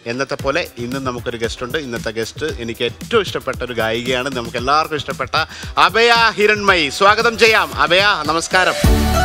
എന്നത്തെ പോലെ ഇന്നും നമുക്കൊരു ഗസ്റ്റ് ഉണ്ട് ഇന്നത്തെ ഗസ്റ്റ് എനിക്ക് ഏറ്റവും ഇഷ്ടപ്പെട്ട ഒരു ഗായികയാണ് നമുക്ക് എല്ലാവർക്കും ഇഷ്ടപ്പെട്ട അഭയ ഹിരൺമയി സ്വാഗതം ചെയ്യാം അഭയ നമസ്കാരം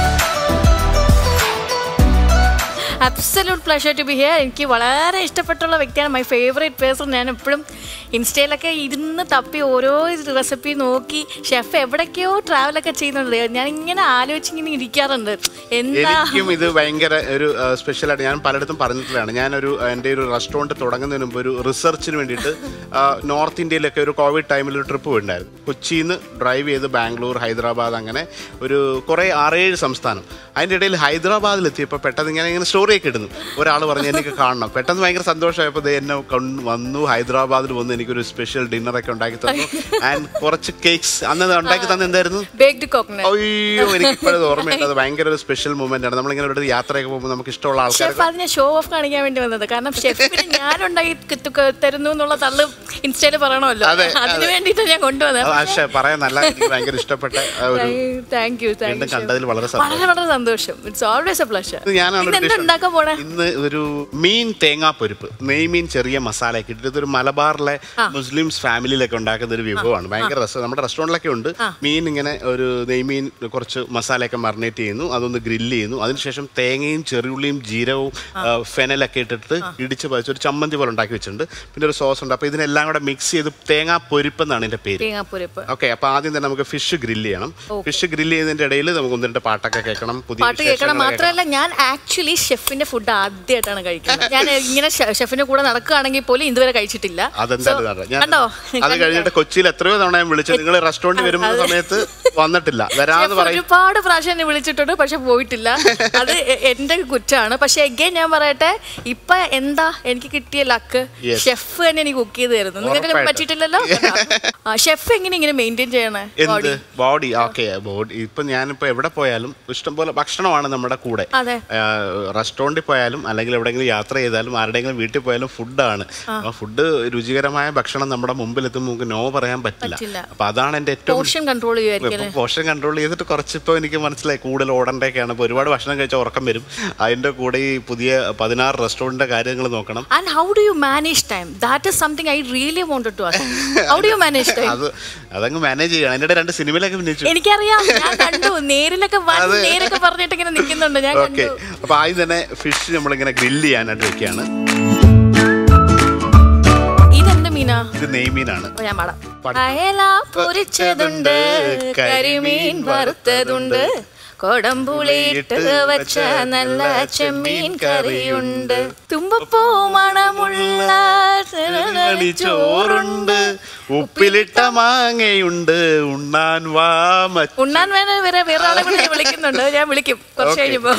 absolute pleasure to be here എനിക്ക് വളരെ ഇഷ്ടപ്പെട്ടുള്ള വ്യക്തിയാണ് മൈ ഫേവറേറ്റ് പേഴ്സൺ ഞാൻ എപ്പോഴും ഇൻസ്റ്റയിലൊക്കെ ഇരുന്ന് തപ്പി ഓരോ റെസിപ്പി നോക്കി ഷെഫ് എവിടേക്കോ ട്രാവലൊക്കെ ചെയ്യുന്നുണ്ട് ഞാൻ ഇങ്ങനെ ആലോചിച്ച് ഇങ്ങനെ ഇരിക്കാറുണ്ട് എന്താ എനിക്കും ഇത് ഭയങ്കര ഒരു സ്പെഷ്യലായിട്ട് ഞാൻ പലയിടത്തും പറഞ്ഞിട്ടുള്ളതാണ് ഞാനൊരു എൻ്റെ ഒരു റെസ്റ്റോറൻറ്റ് തുടങ്ങുന്നതിന് മുമ്പ് ഒരു റിസർച്ചിന് വേണ്ടിയിട്ട് ആ, നോർത്ത് ഇന്ത്യയിലൊക്കെ ഒരു കോവിഡ് ടൈമിൽ ഒരു ട്രിപ്പ് പോയിട്ടുണ്ടായിരുന്നു കൊച്ചിയിൽ നിന്ന് ഡ്രൈവ് ചെയ്ത് ബാംഗ്ലൂർ ഹൈദരാബാദ് അങ്ങനെ ഒരു കുറേ ആറേഴ് സംസ്ഥാനം അതിൻ്റെ ഇടയിൽ ഹൈദരാബാദിൽ എത്തിയപ്പോൾ പെട്ടെന്ന് ഇങ്ങനെ ഇങ്ങനെ സ്റ്റോറിയൊക്കെ ഇടുന്നു ഒരാൾ പറഞ്ഞു എനിക്ക് കാണണം പെട്ടെന്ന് ഭയങ്കര സന്തോഷമായപ്പോൾ ദേ എന്നെ കൊണ്ട് വന്നു ഹൈദരാബാദിൽ വന്ന് എനിക്കൊരു സ്പെഷ്യൽ ഡിന്നറൊക്കെ ഉണ്ടാക്കി തന്നു ആൻഡ് കുറച്ച് കേക്ക്സ് അന്ന് ഉണ്ടാക്കി തന്നെ എന്തായിരുന്നു ബേക്ക്ഡ് കോക്കനട്ട് അയ്യോ എനിക്ക് ഇപ്പോഴത് ഓർമ്മയുണ്ട് അത് ഭയങ്കര ഒരു സ്പെഷ്യൽ മൂമെന്റ് ആണ് നമ്മളിങ്ങനെ ഒരു യാത്രയൊക്കെ പോകുമ്പോൾ നമുക്ക് ഇഷ്ടമുള്ള ആൾക്കാർ ഷെഫ് അതിനെ ഷോ ഓഫ് കാണിക്കാൻ വേണ്ടി വന്നത് കാരണം ഷെഫിന് ഞാനുണ്ടാക്കി ക- ക- തരുന്നു എന്നുള്ള തള്ളു ഇൻസ്റ്റയിൽ പറയണമല്ലോ അതെ, അതിന് വേണ്ടിയിട്ടാണ് ഞാൻ കൊണ്ടുവന്നത് പക്ഷേ പറയാൻ നല്ല എനിക്ക് ഭയങ്കര ഇഷ്ടപ്പെട്ട ആ ഒരു താങ്ക് യു താങ്ക് വീണ്ടും യു കണ്ടതിൽ വളരെ സന്തോഷം വളരെ വളരെ സന്തോഷം ഇറ്റ്സ് ഓൾവേസ് എ പ്ലഷർ ഇത് ഞാനാണ് ഒരു എന്താ dish- ഉണ്ടാക്കാൻ പോണേ ഇന്ന് ഒരു മീൻ തേങ്ങാപ്പൊരിപ്പ് നെയ്മീൻ ചെറിയ മസാല ഒക്കെ ഇട്ടിട്ട് ഇതൊരു മലബാറിലെ മുസ്ലിംസ് ഫാമിലിയിലൊക്കെ ഉണ്ടാക്കുന്ന ഒരു വിഭവമാണ് ഭയങ്കര രസം നമ്മുടെ റെസ്റ്റോറൻറ്റിലൊക്കെ ഉണ്ട് മീൻ ഇങ്ങനെ ഒരു നെയ്മീൻ കുറച്ച് മസാലയൊക്കെ മറിനേറ്റ് ചെയ്യുന്നു അതൊന്ന് ഗ്രില്ല് ചെയ്യുന്നു അതിനുശേഷം തേങ്ങയും ചെറിയുള്ളിയും ജീരവും ആ, ഫെനലൊക്കെ ഇട്ടിട്ട് ഇടിച്ച് പതിച്ച് ഒരു ചമ്മന്തി പോലെ ഉണ്ടാക്കി വെച്ചിട്ടുണ്ട് പിന്നെ ഒരു സോസ് ഉണ്ട് അപ്പോൾ ഇതിനെല്ലാം കൂടെ മിക്സ് ചെയ്ത് തേങ്ങാ പൊരിപ്പ് എന്നാണ് ഇതിൻ്റെ പേര് തേങ്ങാപ്പുരപ്പ് ഓക്കെ അപ്പൊ ആദ്യം തന്നെ നമുക്ക് ഫിഷ് ഗ്രില്ല് ചെയ്യണം ഫിഷ് ഗ്രില്ല് ചെയ്യുന്നതിന്റെ ഇടയിൽ നമുക്ക് ഒന്ന് രണ്ട് പാട്ടൊക്കെ കേൾക്കണം പുതിയ പാട്ട് കേൾക്കണം വിശേഷങ്ങൾ മാത്രമല്ല ഞാൻ ആക്ച്വലി ഷെഫിന്റെ ഫുഡ് ആദ്യമായിട്ടാണ് കഴിക്കുന്നത് ഞാൻ ഇങ്ങനെ ഷെ- ഷെഫിന്റെ കൂടെ നടക്കുകയാണെങ്കിൽ പോലും ഇതുവരെ കഴിച്ചിട്ടില്ല അതെന്തായാലും So, ഇതാണ്. ഞാൻ കണ്ടോ അത് കഴിഞ്ഞിട്ട് കൊച്ചിയിൽ എത്രയോ തവണ ഞാൻ വിളിച്ചു നിങ്ങൾ റെസ്റ്റോറന്റ് വരുന്ന സമയത്ത് വന്നിട്ടില്ല വരാന്ന് ഷെഫ് പറയും ഒരുപാട് പ്രാവശ്യം എന്നെ വിളിച്ചിട്ടുണ്ട് പക്ഷെ പോയിട്ടില്ല അത് എ- എന്റെ കുറ്റാണ് പക്ഷെ എഗൈൻ ഞാൻ പറയട്ടെ ഇപ്പൊ എന്താ എനിക്ക് കിട്ടിയ ലക്ക് Yes. ഷെഫ് തന്നെ എനിക്ക് കുക്ക് ചെയ്ത് തരുന്നു നിങ്ങൾക്ക് ഉറപ്പായിട്ടും. പറ്റിയിട്ടില്ലല്ലോ ഷെഫ് എങ്ങനെ ഇങ്ങനെ മെയിൻറ്റെയിൻ ചെയ്യണേ എന്ത് ബോഡി ഓക്കെ ബോഡി ഇപ്പൊ ഞാനിപ്പോ എവിടെ പോയാലും ഇഷ്ടംപോലെ ഭക്ഷണമാണ് നമ്മുടെ കൂടെ അതെ റെസ്റ്റോറൻറ്റിൽ പോയാലും അല്ലെങ്കിൽ എവിടെയെങ്കിലും യാത്ര ചെയ്താലും ആരുടെയെങ്കിലും വീട്ടിൽ പോയാലും ഫുഡാണ് ആ ഫുഡ് രുചികരമായ ഭക്ഷണം നമ്മുടെ മുമ്പിൽ എത്തുമ്പോൾ നമുക്ക് നോ പറയാൻ പറ്റില്ല പറ്റില്ല. അപ്പൊ അതാണ് എന്റെ ഏറ്റവും പോർഷൻ കൺട്രോൾ ചെയ്യുമായിരിക്കും പോഷൻ കൺട്രോൾ ചെയ്തിട്ട് കുറച്ച് ഇപ്പോൾ എനിക്ക് മനസ്സിലായി കൂടുതൽ ഓടേണ്ടൊക്കെയാണ് ഇപ്പോൾ ഒരുപാട് ഭക്ഷണം കഴിച്ചാൽ ഉറക്കം വരും അതിൻ്റെ കൂടെ ഈ പുതിയ പതിനാറ് റെസ്റ്റോറൻറ്റിൻ്റെ കാര്യങ്ങൾ നോക്കണം and how do you manage time that is something I really wanted to ask how do you manage time അത് അതങ്ങ് മാനേജ് ചെയ്യണം അതിൻ്റെ രണ്ട് സിനിമയിലൊക്കെ അഭിനയിച്ചു എനിക്കറിയാം ഞാൻ കണ്ടു നേരിലൊക്കെ വൻ നേരൊക്കെ പറഞ്ഞിട്ട് ഇങ്ങനെ നിൽക്കുന്നുണ്ട് ഞാൻ ഓക്കെ കണ്ടു അപ്പോൾ ആദ്യം തന്നെ ഫിഷ് നമ്മളിങ്ങനെ ഗ്രില്ല് ചെയ്യാനായിട്ട് വെക്കുകയാണ് ഇതെന്ത് മീനാ ഇത് നെയ്മീനാണ് അപ്പൊ ഞാൻ പാടാം പാടി. അയല പൊരിച്ചതുണ്ട് കരിമീൻ വറുത്തതുണ്ട് കൊടമ്പുളിയിട്ട് വെച്ച നല്ല ചെമ്മീൻ കറിയുണ്ട് തുമ്പപ്പൂ മണമുള്ള ചോറുണ്ട് ഉപ്പിലിട്ട മാങ്ങയുണ്ട് ഉണ്ണാൻ വാ മച്ച ഉണ്ണാൻ വേണ വേറെ വേറെ ആളെ കൂടെ ഞാൻ വിളിക്കുന്നുണ്ട് ഞാൻ വിളിക്കും കുറച്ച് Okay. കഴിയുമ്പോ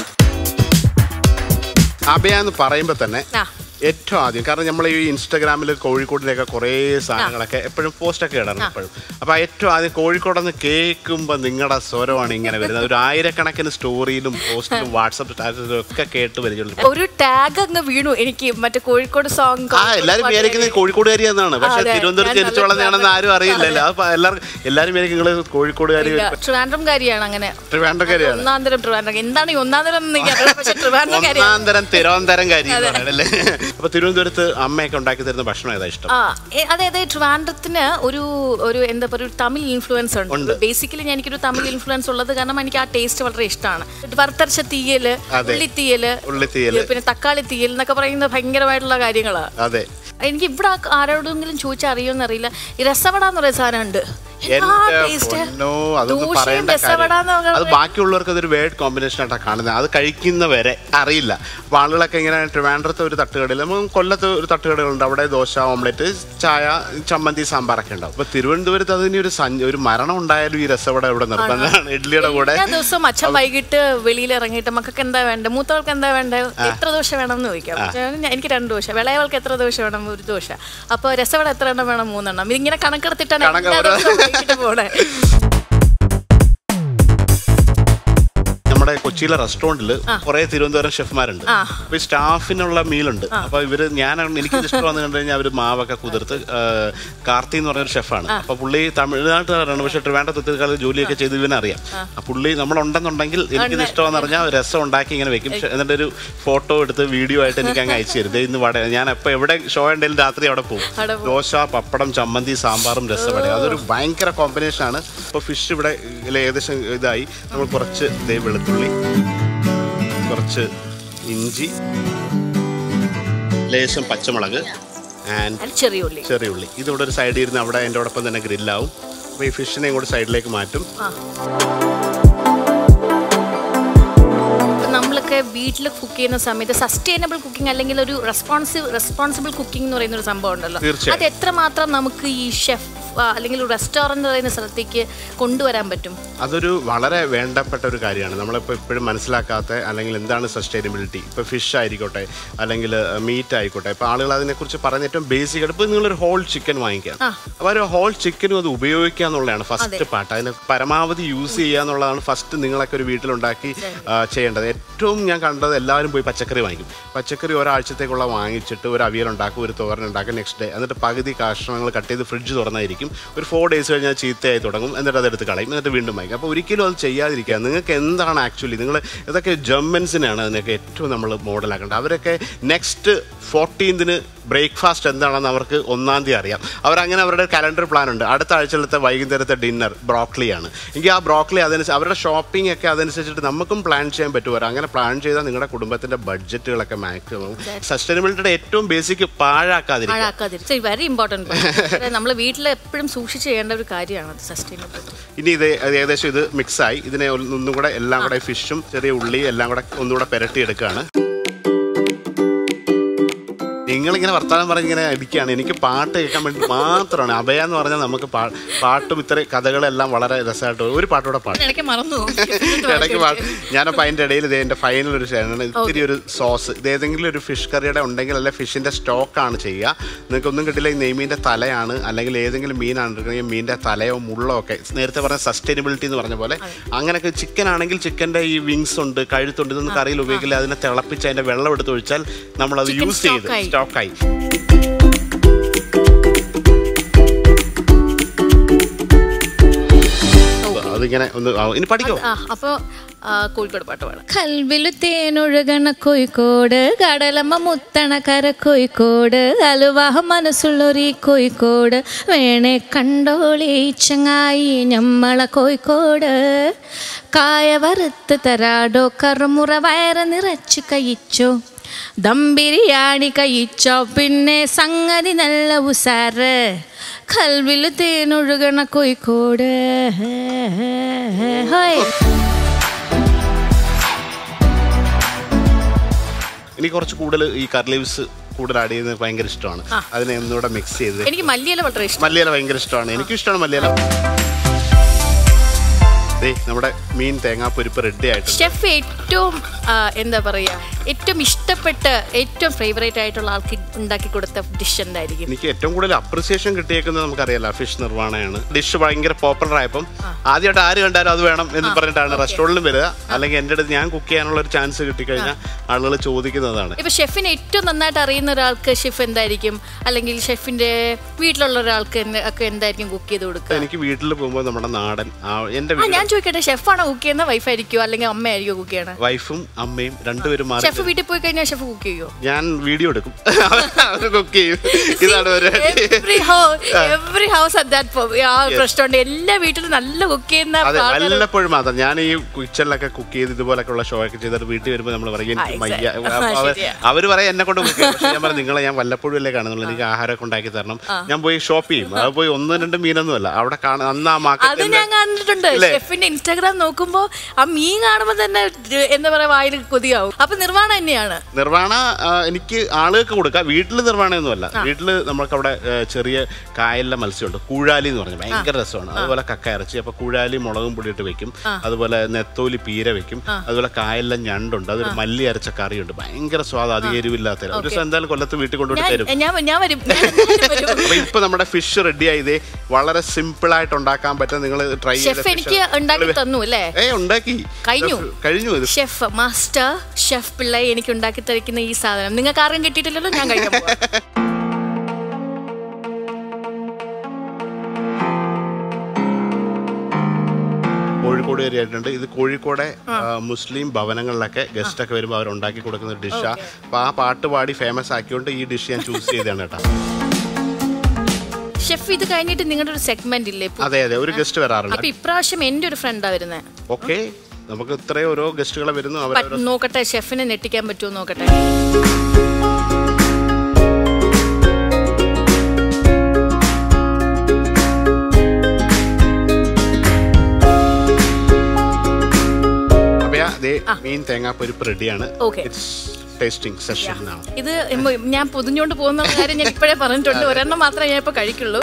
അഭയ എന്ന് പറയുമ്പോൾ തന്നെ ആ ഏറ്റവും ആദ്യം കാരണം നമ്മൾ ഈ ഇൻസ്റ്റാഗ്രാമിൽ കോഴിക്കോടിൻ്റെയൊക്കെ കുറേ സാധനങ്ങളൊക്കെ എപ്പോഴും പോസ്റ്റൊക്കെ ഇടണം എപ്പോഴും അപ്പോൾ ഏറ്റവും ആദ്യം കോഴിക്കോടെന്ന് കേൾക്കുമ്പോൾ നിങ്ങളുടെ സ്വരമാണ് ഇങ്ങനെ വരുന്നത് ഒരു ആയിരക്കണക്കിന് സ്റ്റോറിയിലും പോസ്റ്റിലും വാട്സപ്പ് സ്റ്റാറ്റസിലും ഒക്കെ കേട്ട് പരിചയമുണ്ട് ഒരു ടാഗ് അങ്ങ് വീണു എനിക്ക് മറ്റേ കോഴിക്കോട് സോങ് ആ എല്ലാരും വിചാരിക്കുന്നത് കോഴിക്കോടുകാരി എന്നാണ് പക്ഷെ അതെ, തിരുവനന്തപുരത്ത് ഞാൻ ജനിച്ചു നല്ല വളർന്നതാണെന്ന് ആരും അറിയില്ലല്ലോ അപ്പൊ എല്ലാവർക്കും എല്ലാരും വിചാരിക്കും നിങ്ങൾ കോഴിക്കോടുകാരി ട്രിവാൻഡ്രംകാരിയാണ് അങ്ങനെ ട്രിവാൻഡ്രക്കാരിയാണ് ഒന്നാം തരം ട്രിവാൻഡ്രം എന്താണ് ഈ ഒന്നാം തരം എന്ന് എനിക്കറിയില്ല പക്ഷെ ട്രിവാൻഡ്രംകാരിയാണ് ഒന്നാം തരം തിരുവനന്തപുരം കാരി എന്ന് പറയണല്ലേ അപ്പൊ തിരുവനന്തപുരത്ത് അമ്മയൊക്കെ ഉണ്ടാക്കി തരുന്ന ഭക്ഷണം ഏതാ ഇഷ്ടം ആ എ- അതായത് ട്രിവാൻഡ്രത്തിന് ഒരു ഒരു എന്താ പറയുക ഒരു തമിഴ് ഇൻഫ്ലുവൻസ് ഉണ്ട് ബേസിക്കലി ഞാൻ എനിക്കൊരു തമിഴ് ഇൻഫ്ലുവൻസ് ഉള്ളത് കാരണം എനിക്ക് ആ ടേസ്റ്റ് വളരെ ഇഷ്ടമാണ് വറുത്തരച്ച തീയല് അതെ. ഉള്ളിത്തീയല് ഉള്ളിത്തീയല് പിന്നെ തക്കാളി തീയൽ എന്നൊക്കെ പറയുന്ന ഭയങ്കരമായിട്ടുള്ള കാര്യങ്ങളാണ് അതെ എനിക്ക് ഇവിടെ ആ- ആരോടെങ്കിലും ചോദിച്ചാൽ അറിയുമെന്ന് അറിയില്ല ഈ രസവട എന്ന് പറയുന്ന സാധനം ഉണ്ട് എന്നാ എന്റെ taste. പൊന്നോ അതൊന്നും ദോശയും പറയേണ്ട രസവട കാര്യം എന്ന് അത് പറയുന്നത് ബാക്കിയുള്ളവർക്ക് അതൊരു വേർഡ് കോമ്പിനേഷൻ ആയിട്ടാണ് കാണുന്നത് അത് കഴിക്കുന്നവരെ അറിയില്ല അപ്പൊ ആളുകളൊക്കെ ഇങ്ങനെ ട്രിവാൻഡ്രത്തെ ഒരു തട്ടുകടയിൽ നമുക്ക് കൊല്ലത്ത് ഒരു തട്ടുകടകളുണ്ട് അവിടെ ദോശ ഓംലെറ്റ് ചായ ചമ്മന്തി സാമ്പാറൊക്കെ ഉണ്ടാവും അപ്പൊ തിരുവനന്തപുരത്ത് അതിന് ഒരു സഞ്ച- ഒരു മരണം ഉണ്ടായാലും ഈ രസവട ഇവിടെ നിർബന്ധമാണ് ഇഡ്ഡലിയുടെ കൂടെ എല്ലാ ദിവസവും അച്ഛൻ വൈകിട്ട് വെളിയിൽ ഇറങ്ങിയിട്ട് മക്കൾക്ക് എന്താ വേണ്ടത് മൂത്തവൾക്ക് എന്താ വേണ്ടത് എത്ര ദോശ വേണം എന്ന് ചോദിക്കാം ഞാൻ- എനിക്ക് രണ്ട് ദോശ വിളയവൾക്ക് എത്ര ദോശ വേണം ഒരു ദോശ അപ്പോൾ രസവട എത്ര എണ്ണം വേണം മൂന്നെണ്ണം ഇതിങ്ങനെ കണക്കെടുത്തിട്ടാണ് കണക്ക് എല്ലാ ഓരോ- ദിവസവും വൈകിട്ട് പോണേ നമ്മുടെ നമ്മുടെ കൊച്ചിയിലെ റെസ്റ്റോറൻറ്റിൽ കുറെ തിരുവനന്തപുരം ഷെഫ്മാരുണ്ട് അപ്പൊ ഈ സ്റ്റാഫിനുള്ള മീലുണ്ട് അപ്പൊ ഇവര് ഞാൻ എനിക്ക് ഇഷ്ടം വന്നു കണ്ടു കഴിഞ്ഞാൽ അവര് മാവൊക്കെ കുതിർത്ത് ആ, കാർത്തി എന്ന് പറഞ്ഞൊരു ഷെഫാണ് അപ്പൊ പുള്ളി തമിഴ്നാട്ടുകാരാണ് പക്ഷെ ട്രിവാൻഡ്രത്ത് കാലത്ത് ജോലിയൊക്കെ ചെയ്ത് ഇവനെ അറിയാം ആ പുള്ളി നമ്മളുണ്ടെന്നുണ്ടെങ്കിൽ എനിക്കിത് ഇഷ്ടമെന്ന് പറഞ്ഞാൽ രസം ഉണ്ടാക്കി ഇങ്ങനെ വെക്കും പക്ഷെ എന്നിട്ട് ഒരു ഫോട്ടോ എടുത്ത് വീഡിയോ ആയിട്ട് എനിക്ക് അങ്ങ് അയച്ചു തരും ദേ ഇന്ന് വട ഞാൻ എപ്പോൾ എവിടെ ഷോ ഉണ്ടെങ്കിലും രാത്രി അവിടെ പോകും അവിടെ ദോശ പപ്പടം ചമ്മന്തി സാമ്പാറും രസവട അതൊരു ഭയങ്കര കോമ്പിനേഷൻ ആണ് ഇപ്പോൾ ഫിഷ് ഇവിടെ ഇതിൽ ഏകദേശം ഇതായി നമ്മൾ കുറച്ച് ദേ വെളുത്തുള്ളി കുറച്ച് ഇഞ്ചി ലേശം പച്ചമുളക് ആൻഡ് അത് ചെറിയ ഉള്ളി ചെറിയ ഉള്ളി ഇതിവിടെ ഒരു സൈഡിൽ ഇരുന്ന് അവിടെ എൻ്റെ ഒപ്പം തന്നെ ഗ്രില്ലാവും അപ്പോൾ ഈ ഫിഷിനെ ഇങ്ങോട്ട് സൈഡിലേക്ക് മാറ്റും നമ്മളൊക്കെ വീട്ടിൽ കുക്ക് ചെയ്യുന്ന സമയത്ത് സസ്റ്റൈനബിൾ കുക്കിംഗ് അല്ലെങ്കിൽ ഒരു റെസ്പോൺസീവ് റെസ്പോൺസിബിൾ കുക്കിംഗ് എന്ന് പറയുന്ന ഒരു സംഭവം ഉണ്ടല്ലോ തീർച്ചയായും. അത് എത്രമാത്രം നമുക്ക് ഈ ഷെഫ് അല്ലെങ്കിൽ ഒരു റെസ്റ്റോറൻറ്റ് പറയുന്ന സ്ഥലത്തേക്ക് കൊണ്ടുവരാൻ പറ്റും അതൊരു വളരെ വേണ്ടപ്പെട്ട ഒരു കാര്യമാണ് നമ്മളിപ്പോൾ ഇപ്പോഴും മനസ്സിലാക്കാത്ത അല്ലെങ്കിൽ എന്താണ് സസ്റ്റൈനബിലിറ്റി ഇപ്പോൾ ഫിഷ് ആയിക്കോട്ടെ അല്ലെങ്കിൽ മീറ്റ് ആയിക്കോട്ടെ ഇപ്പോൾ ആളുകൾ അതിനെക്കുറിച്ച് പറയുന്ന ഏറ്റവും ബേസിക് ആയിട്ട് ഇപ്പോൾ നിങ്ങളൊരു ഹോൾ ചിക്കൻ വാങ്ങിക്കാം അപ്പോൾ ഒരു ഹോൾ ചിക്കനും അത് ഉപയോഗിക്കുക എന്നുള്ളതാണ് ഫസ്റ്റ് പാർട്ട് അതിന് പരമാവധി യൂസ് ചെയ്യുക എന്നുള്ളതാണ് ഫസ്റ്റ് നിങ്ങളൊക്കെ ഒരു വീട്ടിലുണ്ടാക്കി ആ, ചെയ്യേണ്ടത് ഏറ്റവും ഞാൻ കണ്ടത് എല്ലാവരും പോയി പച്ചക്കറി വാങ്ങിക്കും പച്ചക്കറി ഒരാഴ്ചത്തേക്കുള്ള വാങ്ങിച്ചിട്ട് ഒരു അവിയൽ ഉണ്ടാക്കും ഒരു തോരൻ ഉണ്ടാക്കും നെക്സ്റ്റ് ഡേ എന്നിട്ട് പകുതി കഷ്ണങ്ങൾ കട്ട് ചെയ്ത് ഫ്രിഡ്ജ് തുറന്നായിരിക്കും ഒരു ഫോർ ഡേയ്സ് കഴിഞ്ഞാൽ ചീത്തയായി തുടങ്ങും എന്നിട്ട് അതെടുത്ത് കളയും എന്നിട്ട് വീണ്ടും വാങ്ങിക്കും അപ്പോൾ ഒരിക്കലും അത് ചെയ്യാതിരിക്കുക നിങ്ങൾക്ക് എന്താണ് ആക്ച്വലി നിങ്ങൾ ഇതൊക്കെ ജർമ്മൻസിനാണ് അതിനൊക്കെ ഏറ്റവും നമ്മൾ മോഡലാക്കേണ്ടത് അവരൊക്കെ നെക്സ്റ്റ് ഫോർട്ടീൻതിന് ബ്രേക്ക്ഫാസ്റ്റ് എന്താണെന്ന് അവർക്ക് ഒന്നാം തീയതി അറിയാം അവരങ്ങനെ അവരുടെ കലണ്ടർ പ്ലാൻ ഉണ്ട് അടുത്ത ആഴ്ചയിലത്തെ വൈകുന്നേരത്തെ ഡിന്നർ ബ്രോക്ലിയാണ് എങ്കിൽ ആ ബ്രോക്ലി അതനുസരിച്ച് അവരുടെ ഷോപ്പിംഗ് ഒക്കെ അതനുസരിച്ചിട്ട് നമുക്കും പ്ലാൻ ചെയ്യാൻ പറ്റുമോ അങ്ങനെ പ്ലാൻ ചെയ്താൽ നിങ്ങളുടെ കുടുംബത്തിന്റെ ബഡ്ജറ്റുകളൊക്കെ മാക്സിമം സസ്റ്റൈനബിലിറ്റിയുടെ ഏറ്റവും ബേസിക് പാഴാക്കാതിരിക്കുക പാഴാക്കാതിരിക്കും വെരി ഇമ്പോർട്ടൻറ്റ് നമ്മൾ വീട്ടിൽ എപ്പോഴും സൂക്ഷിച്ച് ചെയ്യേണ്ട ഒരു കാര്യമാണ് അത് സസ്റ്റൈനബിൾ ഇനി ഇത് അത് ഏകദേശം ഇത് മിക്സായി ഇതിനെ ഒന്ന് ഒന്നും കൂടെ എല്ലാം കൂടെ ഫിഷും ചെറിയ ഉള്ളി എല്ലാം കൂടെ ഒന്നുകൂടെ പെരട്ടി എടുക്കുകയാണ് നിങ്ങളിങ്ങനെ വർത്തമാനം പറഞ്ഞിങ്ങനെ ഇരിക്കുകയാണ് എനിക്ക് പാട്ട് കേൾക്കാൻ വേണ്ടി മാത്രമാണ് അഭയ എന്ന് പറഞ്ഞാൽ നമുക്ക് പാ- പാട്ടും ഇത്ര കഥകളെല്ലാം വളരെ രസമായിട്ട് ഒരു പാട്ടൂടെ പാടും ഇടയ്ക്ക് മറന്നു ഇടയ്ക്ക് പാട്ട് ഞാനപ്പോൾ അതിൻ്റെ ഇടയിൽ ഇത് എൻ്റെ ഫൈനൽ ഒരു ഷെയറാണ് ഇത്തിരി ഒരു സോസ് ഇത് ഏതെങ്കിലും ഒരു ഫിഷ് കറിയുടെ ഉണ്ടെങ്കിൽ അല്ലെ ഫിഷിൻ്റെ സ്റ്റോക്കാണ് ചെയ്യുക നിങ്ങൾക്ക് ഒന്നും കിട്ടില്ല ഈ നെയ്മീൻ്റെ തലയാണ് അല്ലെങ്കിൽ ഏതെങ്കിലും മീനാണ് എടുക്കണമെങ്കിൽ മീനിൻ്റെ തലയോ മുള്ളോ ഒക്കെ നേരത്തെ പറഞ്ഞ സസ്റ്റൈനബിലിറ്റി എന്ന് പറഞ്ഞ പോലെ അങ്ങനെയൊക്കെ ചിക്കൻ ആണെങ്കിൽ ചിക്കൻ്റെ ഈ വിങ്സ് ഉണ്ട് കഴുത്തുണ്ട് ഇതൊന്നും കറിയിൽ ഉപയോഗിക്കില്ല അതിനെ തിളപ്പിച്ച് അതിൻ്റെ വെള്ളം എടുത്ത് ഒഴിച്ചാൽ നമ്മളത് Chicken യൂസ് ചെയ്ത് stock ആയി. സ്റ്റോക്കായി അതിങ്ങനെ ഒന്ന് ആ, ഇനി പഠിക്കോ ആ അപ്പോൾ കോഴിക്കോട് പാട്ട് പാടാം കൽവിലു തേനൊഴുകണ കോഴിക്കോട് കടലമ്മ മുത്തണ കര കോഴിക്കോട് അലുവാഹ മനസ്സുള്ളൊരു ഈ കോഴിക്കോട് വേണേ കണ്ടോളി ചങ്ങായി ഞമ്മളെ കോഴിക്കോട് കായ വറുത്ത് തരാടോ കറുമുറ വയറ് നിറച്ചു കഴിച്ചോ ദം ബിരിയാണി കഴിച്ചോ പിന്നെ സംഗതി നല്ല ഉസാറ് കൽവിൽ തേനൊഴുകണ കോഴിക്കോട് ഹോയ് എനിക്ക് കുറച്ച് കൂടുതൽ ഈ കറി ലീവ്സ് കൂടുതൽ ആഡ് ചെയ്യുന്നത് ഭയങ്കര ഇഷ്ടമാണ് അതിനെ ഒന്നുകൂടെ മിക്സ് ചെയ്ത് എനിക്ക് മല്ലിയില വളരെ ഇഷ്ടം മല്ലിയില ഭയങ്കര ഇഷ്ടമാണ് എനിക്കും ഇഷ്ടമാണ് മല്ലിയില ദേ നമ്മുടെ മീൻ തേങ്ങാപ്പൊരിപ്പ് റെഡി ആയിട്ടുണ്ട് ഷെഫ് ഏറ്റവും ആ, എന്താ പറയുക ഏറ്റവും ഇഷ്ടപ്പെട്ട ഏറ്റവും ഫേവറേറ്റ് ആയിട്ടുള്ള ആൾക്ക് ഉണ്ടാക്കി കൊടുത്ത ഡിഷ് എന്തായിരിക്കും എനിക്ക് ഏറ്റവും കൂടുതൽ അപ്രിസിയേഷൻ കിട്ടിയേക്കുന്നത് നമുക്കറിയാലോ ഫിഷ് നിർവ്വാണയാണ് ഡിഷ് ഭയങ്കര പോപ്പുലർ ആയപ്പം ആദ്യമായിട്ട് ആര് കണ്ടാലും അത് വേണം എന്ന് പറഞ്ഞിട്ടാണ് റെസ്റ്റോറൻറ്റിൽ വരിക അല്ലെങ്കിൽ എൻ്റെ അടുത്ത് ഞാൻ കുക്ക് ചെയ്യാനുള്ള ഒരു ചാൻസ് കിട്ടിക്കഴിഞ്ഞാൽ ആളുകൾ ചോദിക്കുന്നതാണ് ഇപ്പൊ ഷെഫിനെ ഏറ്റവും നന്നായിട്ട് അറിയുന്ന ഒരാൾക്ക് ഷെഫ് എന്തായിരിക്കും അല്ലെങ്കിൽ ഷെഫിന്റെ വീട്ടിലുള്ള ഒരാൾക്ക് എന്ത് ഒക്കെ എന്തായിരിക്കും കുക്ക് ചെയ്ത് കൊടുക്കുക എനിക്ക് വീട്ടിൽ പോകുമ്പോൾ നമ്മുടെ നാടൻ ആ, എൻ്റെ ആ ഞാൻ ചോദിക്കട്ടെ ഷെഫാണോ കുക്ക് ചെയ്യുന്ന വൈഫായിരിക്കുമോ അല്ലെങ്കിൽ അമ്മയായിരിക്കുമോ കുക്ക് ചെയ്യണേ വൈഫും അമ്മയും രണ്ടുപേരും മാറി ഷെഫ് വീട്ടിൽ പോയി കഴിഞ്ഞാൽ ഷെഫ് കുക്ക് ചെയ്യുമോ ഞാൻ വീഡിയോ എടുക്കും അവർ കുക്ക് ചെയ്യും ഇതാണ് ഒരു every every house at that ആ റെസ്റ്റോറന്റ് എല്ലാ വീട്ടിലും നല്ല കുക്ക് ചെയ്യുന്ന അതെ ആൾക്കാര് വല്ലപ്പോഴും മാത്രം ഞാൻ ഈ കിച്ചണിലൊക്കെ കുക്ക് ചെയ്ത് ഇതുപോലൊക്കെ ഉള്ള ഷോ ഒക്കെ ചെയ്തിട്ട് വീട്ടിൽ വരുമ്പോൾ നമ്മൾ പറയും എനിക്ക് ആ, മയ്യ exactly. ആ, അവർ- ശരിയാ. അവര് പറയാം എന്നെ കൊണ്ട് കുക്ക് പക്ഷെ ഞാൻ പറഞ്ഞു നിങ്ങളെ ഞാൻ വല്ലപ്പോഴും അല്ലേ കാണുന്നുള്ളൂ എനിക്ക് ആഹാരമൊക്കെ ഉണ്ടാക്കി തരണം ഞാൻ പോയി ഷോപ്പ് ചെയ്യും അത് പോയി ഒന്നും രണ്ടും മീനൊന്നും അല്ല അവിടെ കാണുന്ന അന്ന് ആ അത് മാർക്കറ്റ് ഞാൻ കണ്ടിട്ടുണ്ട് ഇല്ലേ? ഷെഫിന്റെ ഇൻസ്റ്റാഗ്രാം നോക്കുമ്പോ ആ മീൻ കാണുമ്പോ തന്നെ ഇത് എന്താ പറയാ വായിൽ കൊതിയാവും അപ്പൊ നിർവ്വാണ തന്നെയാണ് നിർവ്വാണ ആ, എനിക്ക് ആളുകൾക്ക് കൊടുക്കാം വീട്ടിൽ നിർവ്വാണയൊന്നുമല്ല വീട്ടിൽ നമ്മൾക്ക് അവിടെ ആ, ചെറിയ കായലിലെ മത്സ്യമുണ്ട് കൂഴാലി എന്ന് പറഞ്ഞാൽ ഭയങ്കര രസമാണ് അതുപോലെ കക്ക ഇറച്ചി അപ്പൊ കൂഴാലി മുളകും പൊടി ഇട്ട് വെക്കും അതുപോലെ നെത്തോലി പീര വെക്കും അതുപോലെ കായലിലെ ഞണ്ടുണ്ട് അതൊരു മല്ലി അരച്ച കറിയുണ്ട് ഭയങ്കര സ്വാദ് അധികം എരിവില്ലാത്ത ഒരു ദിവസം എന്തായാലും കൊല്ലത്ത് വീട്ടിൽ കൊണ്ടുപോയി ഞാൻ തരും ഞാൻ ഞാൻ വരും ഞാൻ എന്തായാലും വരും. അപ്പൊ ഇപ്പൊ നമ്മുടെ ഫിഷ് റെഡി ആയതേ വളരെ സിമ്പിൾ ആയിട്ട് ഉണ്ടാക്കാൻ പറ്റും നിങ്ങൾ ട്രൈ ഷെഫ് എനിക്ക് ഉണ്ടാക്കി തന്നു അല്ലേ ഏ ഉണ്ടാക്കി കഴിഞ്ഞു. കഴിഞ്ഞു ഇത് ഷെഫ് മാസ്റ്റർ ഷെഫ് പിള്ളை എനിക്ക് ഉണ്ടാക്കി തരിക്കുന്ന ഈ സാധനം നിങ്ങൾക്ക് ആരും കിട്ടിയിട്ടില്ലല്ലോ ഞാൻ കഴിക്കാൻ പോവാം. കോഴിക്കോട് വരെ ആയിട്ടുണ്ട് ഇത് കോഴിക്കോടെ ആ, മുസ്ലിം ഭവനങ്ങളിലൊക്കെ ഗസ്റ്റ് ഒക്കെ വരുമ്പോൾ അവർ ഉണ്ടാക്കി കൊടുക്കുന്ന ഒരു ഡിഷാ അപ്പൊ ആ പാട്ട് പാടി ഫേമസ് ആക്കിയോണ്ട് ഈ ഡിഷ് ഞാൻ ചൂസ് ചെയ്തതാണ് കേട്ടോ ഷെഫ് ഇത് കഴിഞ്ഞിട്ട് നിങ്ങളുടെ ഒരു സെഗ്മെന്റ് ഇല്ലേ ഇപ്പൊ? അതെ അതെ ഒരു ഗസ്റ്റ് വരാറുണ്ട് അപ്പൊ ഇപ്രാവശ്യം എന്റെ ഒരു ഫ്രണ്ടാ വരുന്നത് ഓക്കെ നമുക്ക് ഇത്രയും ഓരോ ഗസ്റ്റുകളെ വരുന്നു അവർ നോക്കട്ടെ ഷെഫിനെ ഞെട്ടിക്കാൻ പറ്റുമോ നോക്കട്ടെ അപ്പയാ ദേ മീൻ തേങ്ങാപ്പരിപ്പ് റെഡിയാണ് Okay. ടേസ്റ്റിംഗ് സെഷൻ ആണ് ഇത് എമ്മ- ഞാൻ പൊതിഞ്ഞോണ്ട് പോകുന്ന കാര്യം ഞാൻ ഇപ്പോഴേ പറഞ്ഞിട്ടുണ്ട് ഒരെണ്ണം മാത്രമേ ഞാൻ ഇപ്പൊ കഴിക്കുള്ളൂ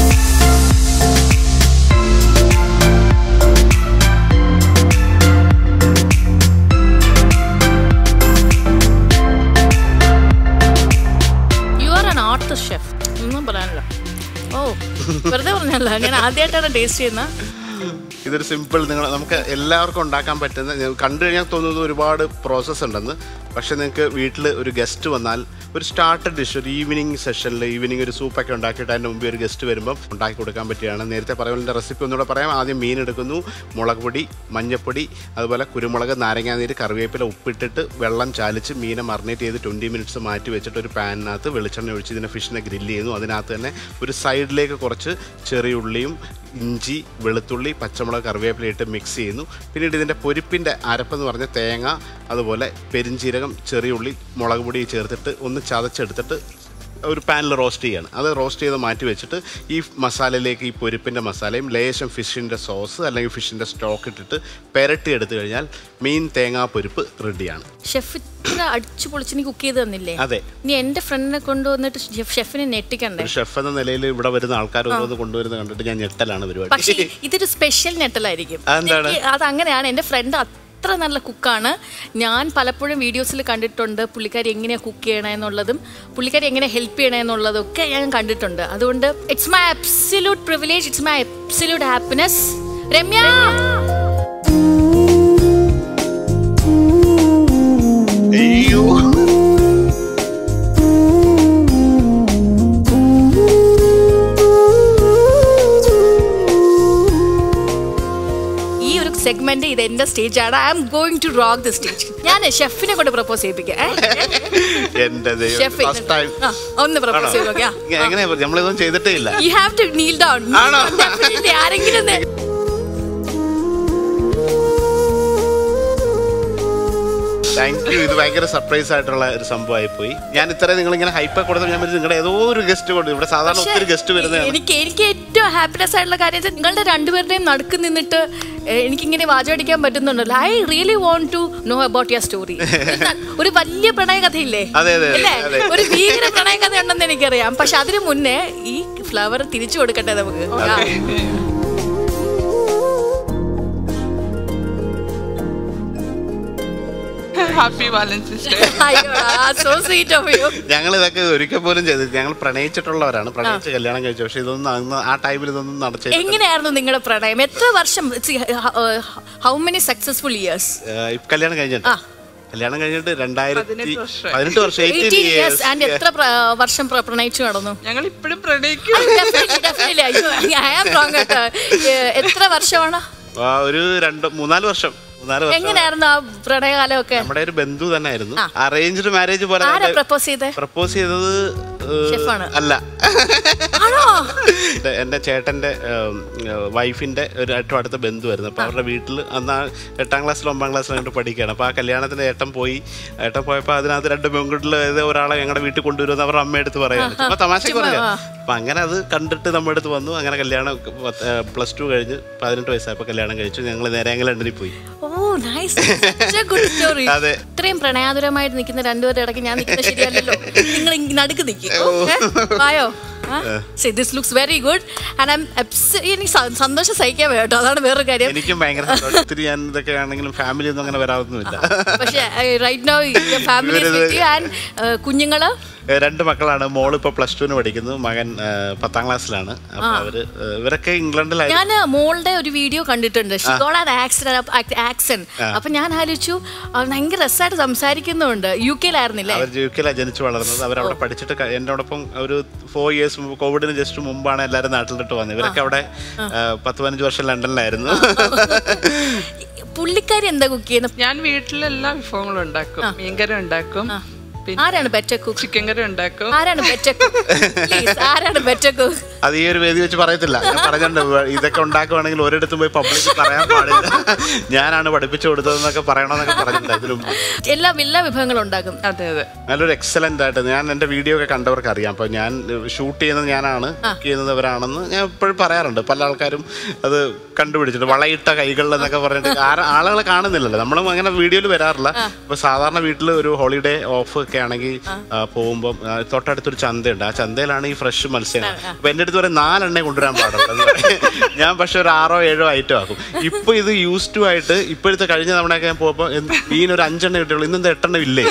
you are an artist chef ഒന്നും പറയാനില്ല ഓ വെറുതെ പറഞ്ഞല്ല ഞാൻ ആദ്യമായിട്ടാണ് ടേസ്റ്റ് ചെയ്യുന്നത് ഇതൊരു സിമ്പിൾ നിങ്ങൾ നമുക്ക് എല്ലാവർക്കും ഉണ്ടാക്കാൻ പറ്റുന്ന ഞാൻ കണ്ടു കഴിഞ്ഞാൽ തോന്നുന്നത് ഒരുപാട് പ്രോസസ്സ് ഉണ്ടെന്ന് പക്ഷെ നിങ്ങൾക്ക് വീട്ടിൽ ഒരു ഗസ്റ്റ് വന്നാൽ ഒരു സ്റ്റാർട്ടർ ഡിഷ് ഒരു ഈവനിങ് സെഷനിൽ ഈവനിങ് ഒരു സൂപ്പൊക്കെ ഉണ്ടാക്കിയിട്ട് അതിൻ്റെ മുമ്പ് ഒരു ഗസ്റ്റ് വരുമ്പം ഉണ്ടാക്കി കൊടുക്കാൻ പറ്റുകയാണ് നേരത്തെ പറയുന്നതിൻ്റെ റെസിപ്പി ഒന്നുകൂടെ പറയാം ആദ്യം മീൻ എടുക്കുന്നു മുളക് പൊടി മഞ്ഞപ്പൊടി അതുപോലെ കുരുമുളക് നാരങ്ങാനീര് കറിവേപ്പില ഉപ്പിട്ടിട്ട് വെള്ളം ചാലിച്ച് മീനെ മറിനേറ്റ് ചെയ്ത് ട്വൻറ്റി മിനിറ്റ്സ് മാറ്റി വെച്ചിട്ട് ഒരു പാനിനകത്ത് വെളിച്ചെണ്ണ ഒഴിച്ച് ഇതിനെ ഫിഷിനെ ഗ്രില്ല് ചെയ്യുന്നു അതിനകത്ത് തന്നെ ഒരു സൈഡിലേക്ക് കുറച്ച് ചെറിയ ഉള്ളിയും ഇഞ്ചി വെളുത്തുള്ളി പച്ചമുളക് കറിവേപ്പില ഇട്ട് മിക്സ് ചെയ്യുന്നു പിന്നീട് ഇതിൻ്റെ പൊരിപ്പിൻ്റെ അരപ്പെന്ന് പറഞ്ഞ തേങ്ങ അതുപോലെ പെരിഞ്ചീരകം ചെറിയ ഉള്ളി മുളക് പൊടി ചേർത്തിട്ട് ഒന്ന് ചതച്ചെടുത്തിട്ട് ഒരു പാനിൽ റോസ്റ്റ് ചെയ്യാണ് അത് റോസ്റ്റ് ചെയ്ത് മാറ്റി വെച്ചിട്ട് ഈ മസാലയിലേക്ക് ഈ പൊരിപ്പിൻ്റെ മസാലയും ലേശം ഫിഷിൻ്റെ സോസ് അല്ലെങ്കിൽ ഫിഷിൻ്റെ സ്റ്റോക്ക് ഇട്ടിട്ട് പെരട്ടി എടുത്തു കഴിഞ്ഞാൽ മീൻ തേങ്ങാ പൊരിപ്പ് റെഡിയാണ് ഷെഫ് ഇത്ര അടിച്ചു പൊളിച്ച് നീ കുക്ക് ചെയ്ത് തന്നില്ലേ അതെ നീ എന്റെ ഫ്രണ്ടിനെ കൊണ്ടുവന്നിട്ട് ഷെഫ്- ഷെഫിനെ ഞെട്ടിക്കണ്ടേ ഒരു ഷെഫ് എന്ന നിലയിൽ ഇവിടെ വരുന്ന ആൾക്കാർ ഓരോന്ന് കൊണ്ടുവരുന്നത് കണ്ടിട്ട് ഞാൻ ഞെട്ടലാണ് പക്ഷേ പരിപാടി ഇതൊരു സ്പെഷ്യൽ നെട്ടലായിരിക്കും അതെന്താണ്? എനിക്ക് അതങ്ങനെയാണ് എൻ്റെ ഫ്രണ്ട് അത്ര നല്ല കുക്കാണ് ഞാൻ പലപ്പോഴും വീഡിയോസിൽ കണ്ടിട്ടുണ്ട് പുള്ളിക്കാരി എങ്ങനെയാണ് കുക്ക് ചെയ്യണമെന്നുള്ളതും പുള്ളിക്കാരി എങ്ങനെ ഹെൽപ്പ് ചെയ്യണമെന്നുള്ളതും ഒക്കെ ഞാൻ കണ്ടിട്ടുണ്ട് അതുകൊണ്ട് it's my absolute privilege it's my absolute happiness Ramya അയ്യോ ഈ ഒരു സെഗ്മെന്റ് ഇത് എന്റെ സ്റ്റേജ് ആണ് I'm going to rock the stage ഞാൻ ഷെഫിനെ കൊണ്ട് പ്രപ്പോസ് ചെയ്യിപ്പിക്കാം എന്റെ ദൈവം ഷെഫ് ഫസ്റ്റ് ടൈം ഒന്ന് പ്രപ്പോസ് ചെയ്ത് നോക്കിയാ എങ്ങനെയാ നമ്മളിതൊന്നും ചെയ്തിട്ടേ ഇല്ല you have to kneel down ആണോ? ആരെങ്കിലും ഒന്ന് താങ്ക് യു ഇത് ഭയങ്കര സർപ്രൈസ് ആയിട്ടുള്ള ഒരു സംഭവമായി പോയി ഞാൻ ഇത്ര നിങ്ങൾ ഇങ്ങനെ ഹൈപ്പ് കൊടുത്തപ്പോൾ ഞാൻ നിങ്ങളുടെ ഏതോ ഒരു ഗസ്റ്റ് കൊണ്ട് ഇവിടെ സാധാരണ ഒത്തിരി ഗസ്റ്റ് വരുന്നതാണ് എനിക്ക് എനിക്ക് ഏറ്റവും ഹാപ്പിനെസ് ആയിട്ടുള്ള കാര്യം വെച്ചാൽ നിങ്ങളുടെ രണ്ടുപേരുടെയും നടുക്ക് നിന്നിട്ട് ഏഹ്, എനിക്കിങ്ങനെ വാചടിക്കാൻ പറ്റുന്നുണ്ടല്ലോ I really want to know about your story ഒരു വലിയ പ്രണയ കഥയില്ലേ അതെ, അതെ, അല്ലേ അതെ. ഒരു ഭീകര പ്രണയ കഥ ഉണ്ടെന്ന് എനിക്കറിയാം പക്ഷെ അതിനു മുന്നേ ഈ ഫ്ലവർ തിരിച്ചു കൊടുക്കട്ടെ നമുക്ക് ആ. ഹാപ്പി വാലൻസൈൻസ് ഡേ അയ്യോടാ, so sweet of you. ഞങ്ങൾ ഇതൊക്കെ ഒരിക്കൽ പോലും ചെയ്തിട്ട് ഞങ്ങൾ പ്രണയിച്ചിട്ടുള്ളവരാണ് പ്രണയിച്ച് കല്യാണം കഴിച്ചു പക്ഷെ ഇതൊന്നും അന്ന് ആ ടൈമിൽ ഇതൊന്നും നടച്ച എങ്ങനെയായിരുന്നു നിങ്ങളുടെ പ്രണയം എത്ര വർഷം ഹൗ മെനി സക്സസ്ഫുൾ ഇയേഴ്സ് കല്യാണം കഴിഞ്ഞിട്ട് ആ. കല്യാണം കഴിഞ്ഞിട്ട് രണ്ടായിരത്തി പതിനെട്ട് വർഷം. പതിനെട്ട് വർഷം എയ്റ്റീൻ ഇയേഴ്സ് ഇയേഴ്സ് ആൻഡ് എത്ര പ്ര- വർഷം പ്ര- പ്രണയിച്ചു നടന്നു ഞങ്ങൾ ഇപ്പോഴും പ്രണയിക്കും Definitely, definitely. അയ്യോ, I am wrong കേട്ടോ. ഏ, എത്ര വർഷമാണ് ഒരു രണ്ട് മൂന്നാല് വർഷം മൂന്നാല് വർഷം എങ്ങനെയായിരുന്നു ആ പ്രണയകാലമൊക്കെ നമ്മുടെ ഒരു ബന്ധു തന്നെ ആയിരുന്നു അറേഞ്ച്ഡ് മാരേജ് പോലെ ആരാ പ്രപ്പോസ് ചെയ്തേ പ്രപ്പോസ് ചെയ്തത് ഷെഫാണ് അല്ല ആണോ ഇത് എൻ്റെ ചേട്ടൻ്റെ വൈഫിൻ്റെ ഒരു ഏറ്റവും അടുത്ത ബന്ധുവായിരുന്നു അപ്പോൾ അവരുടെ വീട്ടിൽ അന്ന് ആ എട്ടാം ക്ലാസ്സിൽ ഒമ്പതാം ക്ലാസ്സിലായിട്ട് പഠിക്കുകയാണ് അപ്പോൾ ആ കല്യാണത്തിന് ഏട്ടൻ പോയി ഏട്ടൻ പോയപ്പോൾ അതിനകത്ത് രണ്ട് പെൺകുട്ടികൾ ഒരാളെ ഞങ്ങളുടെ വീട്ടിൽ കൊണ്ടുവരുമെന്ന് അവർ അമ്മ എടുത്ത് പറയുകയാണ് അപ്പോൾ തമാശക്ക് പറയാം അപ്പം അങ്ങനെ അത് കണ്ടിട്ട് നമ്മുടെ അടുത്ത് വന്നു അങ്ങനെ കല്യാണം പ്ലസ് ടു കഴിഞ്ഞ് പതിനെട്ട് വയസ്സായപ്പോൾ കല്യാണം കഴിച്ചു ഞങ്ങൾ നേരെ ലണ്ടനിൽ പോയി ഓ നൈസ് ഗുഡ് സ്റ്റോറി അതെ. ഇത്രയും പ്രണയാതുരമായിട്ട് നിൽക്കുന്ന രണ്ടുപേരുടെ ഇടയ്ക്ക് ഞാൻ നിൽക്കുന്നത് ശരിയല്ലല്ലോ നിങ്ങൾ ഇങ്ങ് നടുക്ക് നിൽക്കും വായോ this looks very good and I'm എനിക്ക് സ- സന്തോഷം സഹിക്കാൻ വയ്യ കേട്ടോ അതാണ് വേറൊരു കാര്യം എനിക്കും ഭയങ്കര സന്തോഷം. ഒത്തിരി ഞാൻ ഇതൊക്കെ ആണെങ്കിലും ഫാമിലി ഒന്നും അങ്ങനെ വരാതൊന്നുമില്ല പക്ഷേ റൈറ്റ് നൗ ഫാമിലി ഇവരിത് ആൻഡ് കുഞ്ഞുങ്ങള് ഏ, രണ്ട് മക്കളാണ് മോള് ഇപ്പോൾ പ്ലസ് ടുവിന് പഠിക്കുന്നു മകൻ ഏ, പത്താം ക്ലാസ്സിലാണ് അപ്പോൾ അവര് ഏ, ഇവരൊക്കെ ഇംഗ്ലണ്ടിലായിരുന്നു ഞാൻ മോളുടെ ഒരു വീഡിയോ കണ്ടിട്ടുണ്ട് ആക്സിഡന്റ് ആക്സൻ അപ്പൊ ഞാൻ ആലോചിച്ചു അവൾ ഭയങ്കര രസമായിട്ട് സംസാരിക്കുന്നുണ്ട് യു കെയിലായിരുന്നില്ലേ അവർ യു കെയിലാണ് ജനിച്ചു വളർന്നത് അവരവിടെ പഠിച്ചിട്ട് ക- എന്നോടൊപ്പം ഒരു ഫോർ ഇയേഴ്സ് മുമ്പ് കോവിഡിന് ജസ്റ്റ് മുമ്പാണ് എല്ലാവരും നാട്ടിലിട്ട് വന്നത് ഇവരൊക്കെ അവിടെ ഏ, പത്ത് പതിനഞ്ച് വർഷം ലണ്ടനിലായിരുന്നു പുള്ളിക്കാരി എന്താ കുക്ക് ചെയ്യുന്നത് ഞാൻ വീട്ടിലെല്ലാ വിഭവങ്ങളും ഉണ്ടാക്കും മീൻകറി ഉണ്ടാക്കും പിന്നെ ആരാണ് ബെറ്റർ കുക്ക് ചിക്കൻ കറി ഉണ്ടാക്കും ആരാണ് ബെറ്റർ കുക്ക് ആരാണ് ബെറ്റർ കുക്ക് അത് ഈ ഒരു വേദി വെച്ച് പറയത്തില്ല ഞാൻ പറഞ്ഞിട്ടുണ്ട് വ- ഇതൊക്കെ ഉണ്ടാക്കുവാണെങ്കിൽ ഒരിടത്തും പോയി പബ്ലിക് പറയാൻ പാടില്ല ഞാനാണ് പഠിപ്പിച്ചു കൊടുത്തതെന്നൊക്കെ പറയണമെന്നൊക്കെ പറഞ്ഞിട്ടുണ്ട് ഇതിനു മുമ്പ് എല്ലാ എല്ലാ വിഭവങ്ങളും ഉണ്ടാക്കും അതെ അതെ നല്ലൊരു എക്സലന്റ് ആയിട്ട് ഞാൻ എൻ്റെ വീഡിയോ ഒക്കെ കണ്ടവർക്ക് അറിയാം അപ്പോൾ ഞാൻ ഷൂട്ട് ചെയ്യുന്നത് ഞാനാണ് കുക്ക് ചെയ്യുന്നത് ഇവരാണെന്ന് ഞാൻ എപ്പോഴും പറയാറുണ്ട് പല ആൾക്കാരും അത് കണ്ടുപിടിച്ചിട്ട് വളയിട്ട കൈകളിൽ എന്നൊക്കെ പറഞ്ഞിട്ട് ആര- ആളുകൾ കാണുന്നില്ലല്ലോ നമ്മളും അങ്ങനെ വീഡിയോയിൽ വരാറില്ല ഇപ്പോൾ സാധാരണ വീട്ടിൽ ഒരു ഹോളിഡേ ഓഫ് ഒക്കെ ആണെങ്കിൽ പോകുമ്പോൾ തൊട്ടടുത്തൊരു ചന്തയുണ്ട് ആ ചന്തയിലാണ് ഈ ഫ്രഷ് മത്സ്യങ്ങൾ അപ്പോൾ എൻ്റെ അടുത്ത് പറയും നാലെണ്ണേ കൊണ്ടുവരാൻ പാടുള്ളൂ എന്ന് പറയും. ഞാൻ പക്ഷെ ഒരു ആറോ ഏഴോ ഐറ്റം ആക്കും ഇപ്പൊ ഇത് യൂസ് ടു ആയിട്ട് ഇപ്പോഴത്തെ കഴിഞ്ഞ തവണയൊക്കെ ഞാൻ പോകുമ്പോൾ മീൻ ഒരു അഞ്ചെണ്ണം കിട്ടുള്ളൂ ഇന്നെന്താ എട്ടെണ്ണം ഇല്ലേ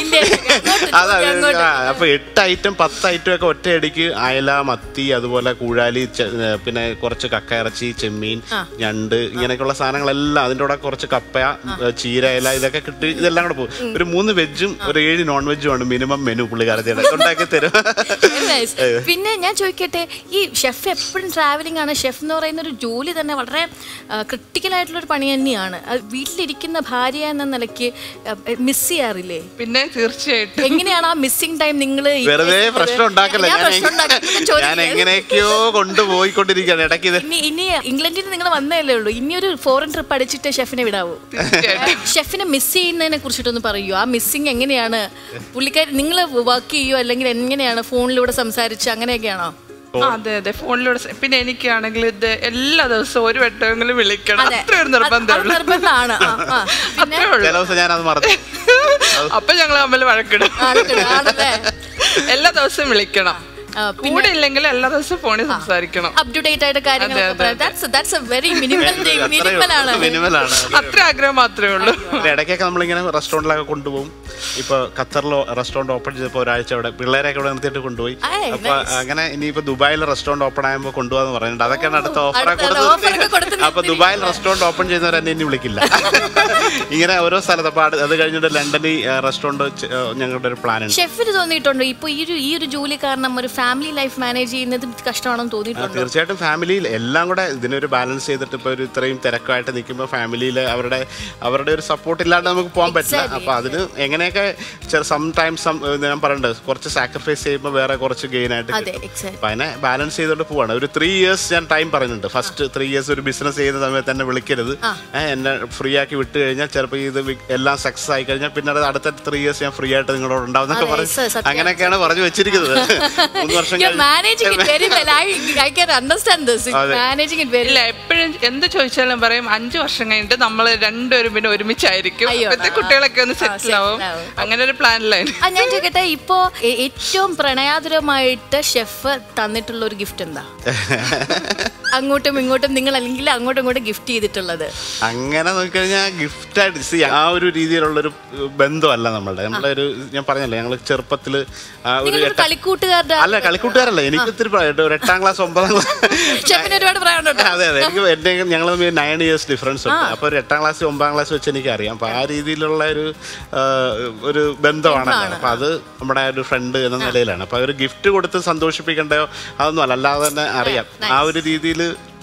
അതാ ആ, അപ്പൊ എട്ട് ഐറ്റം പത്ത് ഐറ്റം ഒക്കെ ഒറ്റയടിക്ക് അയല മത്തി അതുപോലെ കൂഴാലി ചെ- ഏ, പിന്നെ കുറച്ച് കക്ക ഇറച്ചി ചെമ്മീൻ ഞണ്ട് ഇങ്ങനെയൊക്കെയുള്ള സാധനങ്ങളെല്ലാം അതിൻ്റെ കൂടെ കുറച്ച് കപ്പ ഏ, ചീര ഇല ഇതൊക്കെ കിട്ടി ഇതെല്ലാം കൂടെ പോകും ഒരു മൂന്ന് വെജും ഒരു ഏഴ് നോൺ വെജും ആണ് മിനിമം മെനു പുള്ളിക്കാരത്തിയുടെ ഉണ്ടാക്കി തരും Nice. പിന്നെ ഞാൻ ചോദിക്കട്ടെ ഈ ഷെഫ് എപ്പോഴും ട്രാവലിംഗ് ആണ് ഷെഫ് എന്ന് പറയുന്ന ഒരു ജോലി തന്നെ വളരെ ക്രിട്ടിക്കൽ ആയിട്ടുള്ള ഒരു പണി തന്നെയാണ് അത് വീട്ടിലിരിക്കുന്ന ഭാര്യ എന്ന നിലയ്ക്ക് മിസ് ചെയ്യാറില്ലേ പിന്നെ തീർച്ചയായിട്ടും എങ്ങനെയാണ് ആ മിസ്സിംഗ് ടൈം നിങ്ങൾ വെറുതെ പ്രശ്നം ഉണ്ടാക്കല്ല ഞാൻ ഞാൻ പ്രശ്നം ഉണ്ടാക്കി. ഞാൻ ഞാൻ ചോദിക്കുകയാണ്. എങ്ങനെയൊക്കെയോ കൊണ്ടുപോയിക്കൊണ്ടിരിക്കുകയാണ് ഇടയ്ക്ക് ഇത് ഇനി ഇനി ഇംഗ്ലണ്ടിൽ നിങ്ങൾ വന്നതല്ലേ ഉള്ളൂ ഇനി ഒരു ഫോറിൻ ട്രിപ്പ് അടിച്ചിട്ട് ഷെഫിനെ വിടാവൂ ഷെഫിനെ മിസ് ചെയ്യുന്നതിനെ കുറിച്ചിട്ടൊന്ന് പറയൂ ആ മിസ്സിങ് എങ്ങനെയാണ് പുള്ളിക്കാരി നിങ്ങൾ വർക്ക് ചെയ്യോ അല്ലെങ്കിൽ എങ്ങനെയാണ് ഫോണിലൂടെ സംസാരിച്ച് അങ്ങനെയൊക്കെയാണോ അതെ അതെ ഫോണിലൂടെ സ- പിന്നെ എനിക്കാണെങ്കിൽ ഇത് എല്ലാ ദിവസവും ഒരു വട്ടമെങ്കിലും വിളിക്കണം അതെ അത്ര ഒരു അത് നിർബന്ധമുള്ളൂ നിർബന്ധമാണ് ആ, ആ. പിന്നെ അത്രേ ഉള്ളൂ ചില ദിവസം ഞാനത് മറന്നു അപ്പൊ ഞങ്ങൾ തമ്മിൽ വഴക്കിടും ആണല്ലേ, ആണല്ലേ എല്ലാ ദിവസവും വിളിക്കണം ആ, കൂടെ ഇല്ലെങ്കിൽ എല്ലാ ദിവസവും ഫോണിൽ സംസാരിക്കണം അപ് ടു ഡേറ്റ് ആയിട്ട് കാര്യങ്ങളൊക്കെ that's that's a very minimal minimal ആണ് മിനിമലാണ് അത്ര ആഗ്രഹം മാത്രമേ ഉള്ളൂ പിന്നെ ഇടയ്ക്കൊക്കെ നമ്മളിങ്ങനെ റെസ്റ്റോറൻറ്റിലൊക്കെ കൊണ്ടുപോകും ഇപ്പൊ ഖത്തറിൽ റെസ്റ്റോറൻറ്റ് ഓപ്പൺ ചെയ്തപ്പോൾ ഒരാഴ്ച അവിടെ പിള്ളേരെയൊക്കെ ഇവിടെ നിർത്തിയിട്ട് കൊണ്ടുപോയി ഏയ്, അപ്പൊ അങ്ങനെ ഇനിയിപ്പോ ദുബായിൽ റെസ്റ്റോറൻറ്റ് ഓപ്പൺ ആകുമ്പോൾ കൊണ്ടുപോകാന്ന് പറയുന്നുണ്ട് അതൊക്കെയാണ് അടുത്ത ഓഫറെ അടുത്ത offer ഒക്കെ കൊടുത്ത് കൊടുത്തത് അപ്പൊ ദുബായിൽ റെസ്റ്റോറൻറ്റ് ഓപ്പൺ ചെയ്യുന്നവർ എന്നെ ഇനി വിളിക്കില്ല ഇങ്ങനെ ഓരോ സ്ഥലത്ത് അപ്പൊ അത് കഴിഞ്ഞിട്ട് ലണ്ടനിൽ റെസ്റ്റോറൻറ്റ് ഞങ്ങളുടെ ഒരു പ്ലാൻ ഉണ്ട് ഷെഫിന് തോന്നിയിട്ടുണ്ടോ ഇപ്പൊ ഈ ഒരു ഈ ഒരു ജോലി കാരണം ഒരു ഫാമിലി ലൈഫ് മാനേജ് ചെയ്യുന്നത് കഷ്ടമാണെന്ന് ആ, തോന്നിയിട്ടുണ്ടോ തീർച്ചയായിട്ടും ഫാമിലിയിൽ എല്ലാം കൂടെ ഇതിനൊരു ബാലൻസ് ചെയ്തിട്ട് ഇപ്പോൾ ഒരു ഇത്രയും തിരക്കായിട്ട് നിൽക്കുമ്പോൾ ഫാമിലിയിൽ അവരുടെ അവരുടെ ഒരു സപ്പോർട്ട് ഇല്ലാണ്ട് നമുക്ക് പോകാൻ പറ്റില്ല Exactly, അപ്പോൾ അതിന് എങ്ങനെയൊക്കെ സം ടൈംസ് ഞാൻ പറയുന്നുണ്ട് കുറച്ച് സാക്രിഫൈസ് ചെയ്യുമ്പോൾ വേറെ കുറച്ച് ഗെയിൻ ആയിട്ട് അതെ കിട്ടും. എക്സാക്ട് അപ്പൊ അതിനെ ബാലൻസ് ചെയ്തുകൊണ്ട് പോവാണ് ഒരു ത്രീ ഇയേഴ്സ് ഞാൻ ടൈം പറയുന്നുണ്ട് ഫസ്റ്റ് ത്രീ ഇയേഴ്സ് ഒരു ബിസിനസ് ചെയ്യുന്ന സമയത്ത് തന്നെ വിളിക്കരുത് ഏ, എന്നെ ഫ്രീ ആക്കി വിട്ട് കഴിഞ്ഞാൽ ചിലപ്പോൾ ഇത് വി- എല്ലാം സക്സസ് ആയി കഴിഞ്ഞാൽ പിന്നെ അത് അടുത്ത ത്രീ ഇയേഴ്സ് ഞാൻ ഫ്രീ ആയിട്ട് നിങ്ങളോട് ഉണ്ടാവും എന്നൊക്കെ അതെ, പറഞ്ഞ് സ- സത്യം. അങ്ങനെയൊക്കെയാണ് പറഞ്ഞു വെച്ചിരിക്കുന്നത് മൂന്ന് വർഷം You're കഴിഞ്ഞ് managing it very well. I, I can understand this. You're അതെ. managing it very ഇല്ല എപ്പോഴും എന്ത് ചോദിച്ചാലും പറയും അഞ്ചു വർഷം കഴിഞ്ഞിട്ട് നമ്മൾ രണ്ടുപേരും പിന്നെ ഒരുമിച്ചായിരിക്കും അയ്യോ, അപ്പത്തെ ആ, കുട്ടികളൊക്കെ ഒന്ന് ആ, സെറ്റിൽ settle ആവും ആവും. അങ്ങനെ ഒരു പ്ലാനിലായിരുന്നു ആ ഞാൻ ചോദിക്കട്ടെ ഇപ്പോ ഏ- ഏറ്റവും പ്രണയാതുരമായിട്ട് ഷെഫ് തന്നിട്ടുള്ള ഒരു ഗിഫ്റ്റ് എന്താ അങ്ങോട്ടും ഇങ്ങോട്ടും നിങ്ങൾ അല്ലെങ്കിൽ അങ്ങോട്ടും ഇങ്ങോട്ടും ഗിഫ്റ്റ് ചെയ്തിട്ടുള്ളത് അങ്ങനെ നോക്കിക്കഴിഞ്ഞാൽ ഗിഫ്റ്റ് ആയിട്ട് see, ആ ഒരു രീതിയിലുള്ളൊരു ബന്ധമല്ല നമ്മളുടെ നമ്മളെ ഒരു ഞാൻ പറഞ്ഞല്ലോ ഞങ്ങൾ ചെറുപ്പത്തിൽ ആ ഒരു നിങ്ങളൊരു എട്ടാം- കളിക്കൂട്ടുകാരുടെ അല്ല കളിക്കൂട്ടുകാരല്ല എനിക്ക് ഇത്തിരി പ്രായം ഒരു എട്ടാം ക്ലാസ് ഒമ്പതാം ക്ലാസ് ഷെഫിന് ഒരുപാട് പ്രായമുണ്ടോ അതെ അതെ എനിക്ക് എൻ്റെ ഞങ്ങൾ തമ്മിൽ നയൻ ഇയേഴ്സ് ഡിഫറൻസ് ഉണ്ട് അപ്പോൾ ഒരു എട്ടാം ക്ലാസ് ഒമ്പതാം ക്ലാസ് വെച്ച് എനിക്ക് അറിയാം അപ്പോൾ ആ രീതിയിലുള്ള ഒരു ആ, ഒരു ബന്ധമാണ് അപ്പോൾ അത് നമ്മുടെ ഒരു ഫ്രണ്ട് എന്ന നിലയിലാണ് അപ്പോൾ ഒരു ഗിഫ്റ്റ് കൊടുത്ത് സന്തോഷിപ്പിക്കണ്ടയോ അതൊന്നും അല്ല അല്ലാതെ തന്നെ അറിയാം ആ ഒരു രീതിയിൽ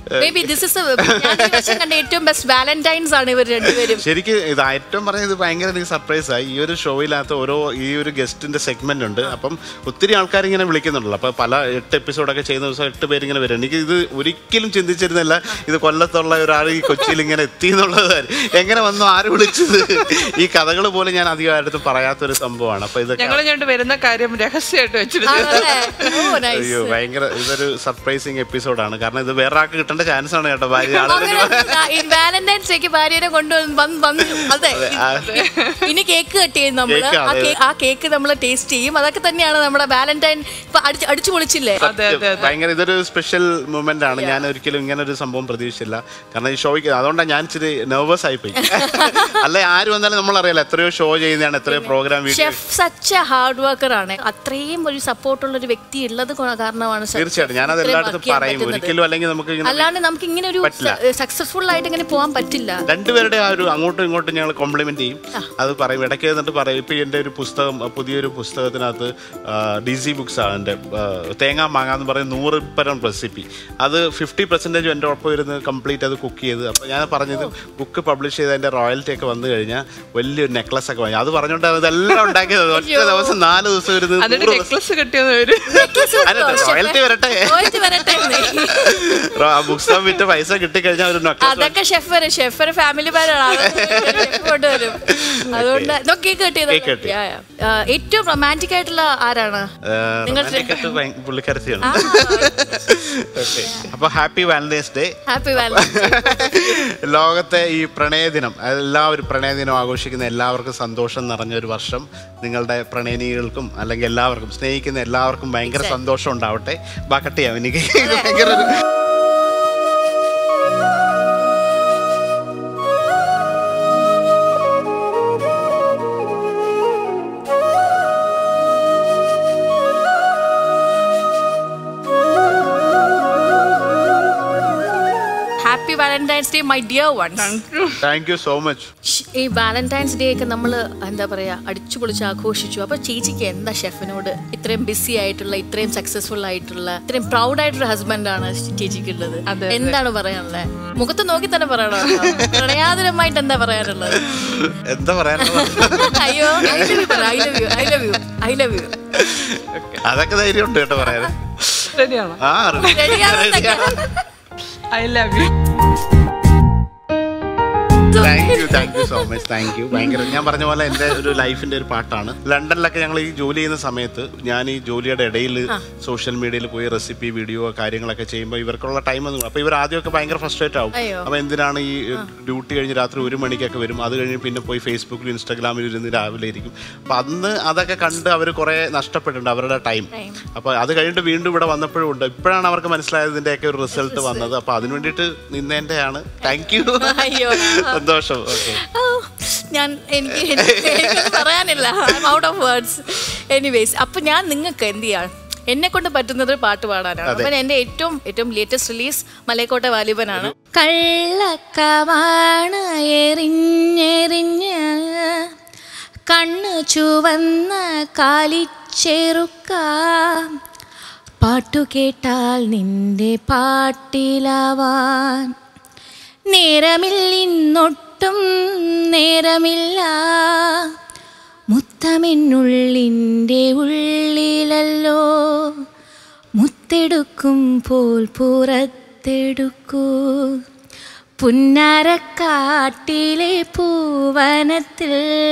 മേ ബി ദിസ് ഇസ് ഞാൻ ഈ വർഷം കണ്ട ഏറ്റവും ബെസ്റ്റ് വാലന്റൈൻസ് ആണ് ഇവർ രണ്ടുപേരും ശരിക്കും ഇത് ഏറ്റവും പറഞ്ഞത് ഇത് ഭയങ്കര എനിക്ക് സർപ്രൈസ് ആയി ഈ ഒരു ഷോയിനകത്ത് ഓരോ ഈ ഒരു ഗസ്റ്റിന്റെ സെഗ്മെന്റ് ഉണ്ട് അപ്പം ഒത്തിരി ആൾക്കാർ ഇങ്ങനെ വിളിക്കുന്നുണ്ടല്ലോ അപ്പൊ പല എട്ട് എപ്പിസോഡൊക്കെ ചെയ്യുന്ന ദിവസം എട്ട് പേര് ഇങ്ങനെ വരും എനിക്ക് ഇത് ഒരിക്കലും ചിന്തിച്ചിരുന്നില്ല ഇത് കൊല്ലത്തുള്ള ഒരാൾ ഈ കൊച്ചിയിൽ ഇങ്ങനെ എത്തി എന്നുള്ളത് എങ്ങനെ വന്നു ആര് വിളിച്ചത് ഈ കഥകൾ പോലും ഞാൻ അധികമായിട്ട് പറയാത്തൊരു സംഭവമാണ് അപ്പൊ ഇതൊക്കെ ഞങ്ങൾ ഞണ്ട് വരുന്ന കാര്യം രഹസ്യമായിട്ട് വെച്ചിരുന്നു ആണല്ലേ? ഓ, nice. അയ്യോ ഭയങ്കര ഇതൊരു സർപ്രൈസിങ് എപ്പിസോഡാണ് കാരണം ഇത് വേറെ ആൾക്ക് കിട്ടേണ്ട ചാൻസ് ആണ് കേട്ടോ ഭാര്യ ആളുകൾ അങ്ങനെ ഈ വാലന്റൈൻസ് ഡേക്ക് ഭാര്യനെ കൊണ്ടുവന്ന് വന്ന് വന്ന് അതെ ഇനി കേക്ക് കട്ട് ചെയ്യും നമ്മള് കേക്ക്, ആ അതെ. കേ- ആ കേക്ക് നമ്മൾ ടേസ്റ്റ് ചെയ്യും അതൊക്കെ തന്നെയാണ് നമ്മുടെ വാലന്റൈൻ ഇപ്പൊ അടിച്ച് അടിച്ചു പൊളിച്ചില്ലേ അതെ അതെ അതെ ഭയങ്കര ഇതൊരു സ്പെഷ്യൽ മൂമെന്റ് ആണ് ഞാൻ ഒരിക്കലും ഇങ്ങനെ ഒരു സംഭവം പ്രതീക്ഷിച്ചില്ല കാരണം ഈ ഷോയ്ക്ക് അതുകൊണ്ടാണ് ഞാൻ ഇച്ചിരി നെർവസ് ആയിപ്പോയി അല്ലെ ആര് വന്നാലും നമ്മൾ അറിയാലോ എത്രയോ ഷോ ചെയ്യുന്നതാണ് എത്രയോ program video chef such a hard worker ആണ് അത്രയും ഒരു സപ്പോർട്ടുള്ള ഒരു വ്യക്തി ഉള്ളത് കൊ- കാരണമാണ് chef തീർച്ചയായിട്ടും ഞാനത് ഇത്രയും എല്ലായിടത്തും work ചെയ്യാൻ പറയും പറ്റുന്നത്. ഒരിക്കലും അല്ലെങ്കിൽ നമുക്ക് ഇങ്ങനെ അല്ലാണ്ട് നമുക്ക് ഇങ്ങനെ ഒരു പറ്റില്ല. സക്സസ്ഫുൾ ആയിട്ട് ഇങ്ങനെ പോകാൻ പറ്റില്ല രണ്ടുപേരുടെ ആ ഒരു അങ്ങോട്ടും ഇങ്ങോട്ടും ഞങ്ങൾ കോംപ്ലിമെന്റ് ചെയ്യും അത് പറയും ഇടയ്ക്ക് എന്നിട്ട് പറയും ഇപ്പൊ എൻ്റെ ഒരു പുസ്തകം പുതിയൊരു പുസ്തകത്തിനകത്ത് ഡി സി ബുക്സ് ആണ് എൻ്റെ തേങ്ങാ മാങ്ങ എന്ന് പറയും നൂറ് പരം റെസിപ്പി അത് ഫിഫ്റ്റി പെർസെൻറ്റേജ് എൻ്റെ ഒപ്പം ഇരുന്ന് കംപ്ലീറ്റ് അത് കുക്ക് ചെയ്ത് അപ്പോൾ ഞാൻ പറഞ്ഞത് ബുക്ക് പബ്ലിഷ് ചെയ്ത് അതിൻ്റെ റോയൽറ്റി ഒക്കെ വന്നു കഴിഞ്ഞാൽ വലിയൊരു നെക്ലസ് ഒക്കെ വാങ്ങി അത് പറഞ്ഞുകൊണ്ടാണ് ഇതെല്ലാം ഉണ്ടാക്കിയത് ഒറ്റ ദിവസം നാല് ദിവസം ഇരുന്ന് അതിന്റെ നൂറ് നെക്ലസ് കിട്ടിയെന്ന് വരും അല്ല, royalty വരട്ടെ. Royalty വരട്ടെ എന്ന്. ആ പുസ്തകം വിറ്റ് പൈസ കിട്ടിക്കഴിഞ്ഞാൽ ഒരു നെക്ലസ് അതൊക്കെ ഷെഫ് വരും ഷെഫ് ഒരു ഫാമിലി മാനാണ് കൊണ്ടുവരും അതുകൊണ്ട് കേക്ക് Cake കിട്ടിയത് കിട്ടി. Yeah, yeah. ആ, ഏറ്റവും റൊമാൻറ്റിക് ആയിട്ടുള്ള ആരാണ് നിങ്ങൾ പുള്ളിക്കരത്തിയാണ് ഓക്കെ അപ്പൊ happy Valentine's Day happy Valentine's ലോകത്തെ ഈ പ്രണയദിനം എല്ലാവരും പ്രണയദിനം ആഘോഷിക്കുന്ന എല്ലാവർക്കും സന്തോഷം നിറഞ്ഞ ഒരു വർഷം നിങ്ങളുടെ പ്രണയിനികൾക്കും അല്ലെങ്കിൽ എല്ലാവർക്കും സ്നേഹിക്കുന്ന എല്ലാവർക്കും ഭയങ്കര സന്തോഷം ഉണ്ടാവട്ടെ ബാക്കട്ട് ചെയ്യാം എനിക്ക് ഇത് ഭയങ്കര ഒരു happy Valentine's Day my dear ones thank you so much ഈ വാലന്റൈൻസ് ഡേ ഒക്കെ നമ്മൾ എന്താ പറയാ അടിച്ചു പൊളിച്ച് ആഘോഷിച്ചു അപ്പൊ ചേച്ചിക്ക് എന്താ ഷെഫിനോട് ഇത്രയും ബിസി ആയിട്ടുള്ള ഇത്രയും സക്സസ്ഫുൾ ആയിട്ടുള്ള ഇത്രയും പ്രൗഡ് ആയിട്ടൊരു ഹസ്ബൻഡ് ആണ് ചേച്ചിക്ക് ഉള്ളത് അതെ, അതെ. എന്താണ് പറയാനുള്ളത് മുഖത്ത് നോക്കി തന്നെ പറയണോ പ്രണയാതുരമായിട്ട് എന്താ പറയാനുള്ളത് എന്താ പറയാനുള്ളത് അയ്യോ I love you I love you I love you I love you അതൊക്കെ ധൈര്യം ഉണ്ട് കേട്ടോ പറയാൻ റെഡിയാണോ ആ റെഡിയാണെന്നൊക്കെ I love you thank you thank you so much thank you ഭയങ്കര ഞാൻ പറഞ്ഞ പോലെ എൻ്റെ ഒരു ലൈഫിന്റെ ഒരു പാട്ടാണ് ലണ്ടനിലൊക്കെ ഞങ്ങൾ ഈ ജോലി ചെയ്യുന്ന സമയത്ത് ഞാൻ ഈ ജോലിയുടെ ഇടയിൽ സോഷ്യൽ മീഡിയയിൽ പോയി റെസിപ്പി വീഡിയോ കാര്യങ്ങളൊക്കെ ചെയ്യുമ്പോൾ ഇവർക്കുള്ള ടൈം ഒന്നും അപ്പൊ ഇവർ ആദ്യമൊക്കെ ഭയങ്കര ഫ്രസ്ട്രേറ്റ് ആവും അയ്യോ. അപ്പൊ എന്തിനാണ് ഈ ഡ്യൂട്ടി കഴിഞ്ഞ് രാത്രി ഒരു മണിക്കൊക്കെ വരും അത് കഴിഞ്ഞ് പിന്നെ പോയി ഫേസ്ബുക്കിലും ഇൻസ്റ്റാഗ്രാമിലും ഇരുന്ന് രാവിലെ ഇരിക്കും അപ്പൊ അന്ന് അതൊക്കെ കണ്ട് അവർ കുറെ നഷ്ടപ്പെട്ടിട്ടുണ്ട് അവരുടെ ടൈം Time. അപ്പൊ അത് കഴിഞ്ഞിട്ട് വീണ്ടും ഇവിടെ വന്നപ്പോഴും ഉണ്ട് ഇപ്പോഴാണ് അവർക്ക് മനസ്സിലായത് ഇതിന്റെയൊക്കെ ഒരു റിസൾട്ട് വന്നത് അപ്പൊ അതിന് വേണ്ടിയിട്ട് നിന്നതിന്റെയാണ് താങ്ക് യു അയ്യോ സന്തോഷം ഓക്കെ ഓ, ഞാൻ എനിക്ക് എനിക്കൊന്നും പറയാനില്ല I out of words anyways അപ്പൊ ഞാൻ നിങ്ങൾക്ക് എന്ത് ചെയ്യാം എന്നെ കൊണ്ട് പറ്റുന്നത് ഒരു പാട്ട് പാടാനാണ് അതെ. അപ്പൊ എന്റെ ഏറ്റവും ഏറ്റവും ലേറ്റസ്റ്റ് റിലീസ് മലയക്കോട്ട വാലിബനാണ് കള്ളക്കമാണ് എറിഞ്ഞെറിഞ്ഞ് കണ്ണു ചുവന്ന കാലിച്ചെറുക്ക പാട്ടു കേട്ടാൽ നിന്റെ പാട്ടിലാവാൻ നേരമില്ലിന്നൊട്ടും നേരമില്ല മുത്തമെന്നുള്ളിൻ്റെ ഉള്ളിലല്ലോ മുത്തെടുക്കും പോൽ പുറത്തെടുക്കൂ പുന്നാരക്കാട്ടിലെ പൂവനത്തിൽ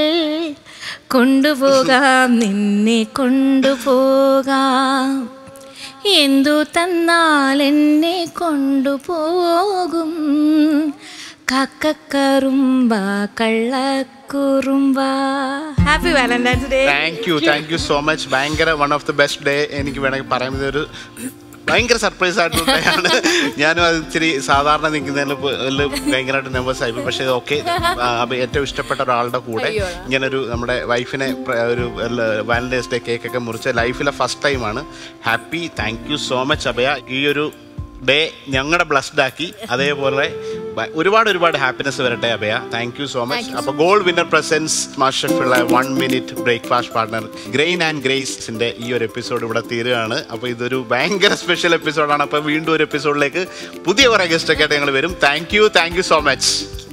കൊണ്ടുപോകാം നിന്നെ കൊണ്ടുപോകാം എന്തു തന്നാൽ എന്നെ കൊണ്ടുപോകും കക്കക്കറുമ്പ കള്ളക്കുറുമ്പ happy Valentine's Day thank you thank you so much ഭയങ്കര one of the best day എനിക്ക് വേണമെങ്കിൽ പറയുന്നത് ഒരു ഭയങ്കര സർപ്രൈസ് ആയിട്ടുള്ള day ആണ് ഞാനും അത് ഇച്ചിരി സാധാരണ നിൽക്കുന്നതിൽ ഭയങ്കരമായിട്ട് നെർവസ് ആയി പോയി. പക്ഷേ ഓക്കെ ഏറ്റവും ഇഷ്ടപ്പെട്ട ഒരാളുടെ കൂടെ അയ്യോ. ഇങ്ങനൊരു നമ്മുടെ വൈഫിനെ ഒരു വാലന്റൈൻസ് ഡേ കേക്ക് ഒക്കെ മുറിച്ച ലൈഫിലെ ഫസ്റ്റ് ടൈമാണ് happy thank you so much Abhaya ഈ ഒരു ഡേ ഞങ്ങളുടെ ബ്ലസ്ഡ് ആക്കി അതേപോലെ ബ- ഒരുപാട് ഒരുപാട് ഹാപ്പിനെസ് വരട്ടെ Abhaya thank you so much അപ്പൊ ഗോൾഡ് വിന്നർ പ്രസൻസ് മാസ്റ്റർഫുള്ള one minute breakfast partner grain and ഗ്രേസിന്റെ ഈ ഒരു എപ്പിസോഡ് ഇവിടെ തീരുകയാണ് അപ്പൊ ഇതൊരു ഭയങ്കര സ്പെഷ്യൽ എപ്പിസോഡാണ് അപ്പൊ വീണ്ടും ഒരു എപ്പിസോഡിലേക്ക് പുതിയ കുറെ ഗസ്റ്റ് ഒക്കെ ആയിട്ട് ഞങ്ങൾ വരും thank you thank you so much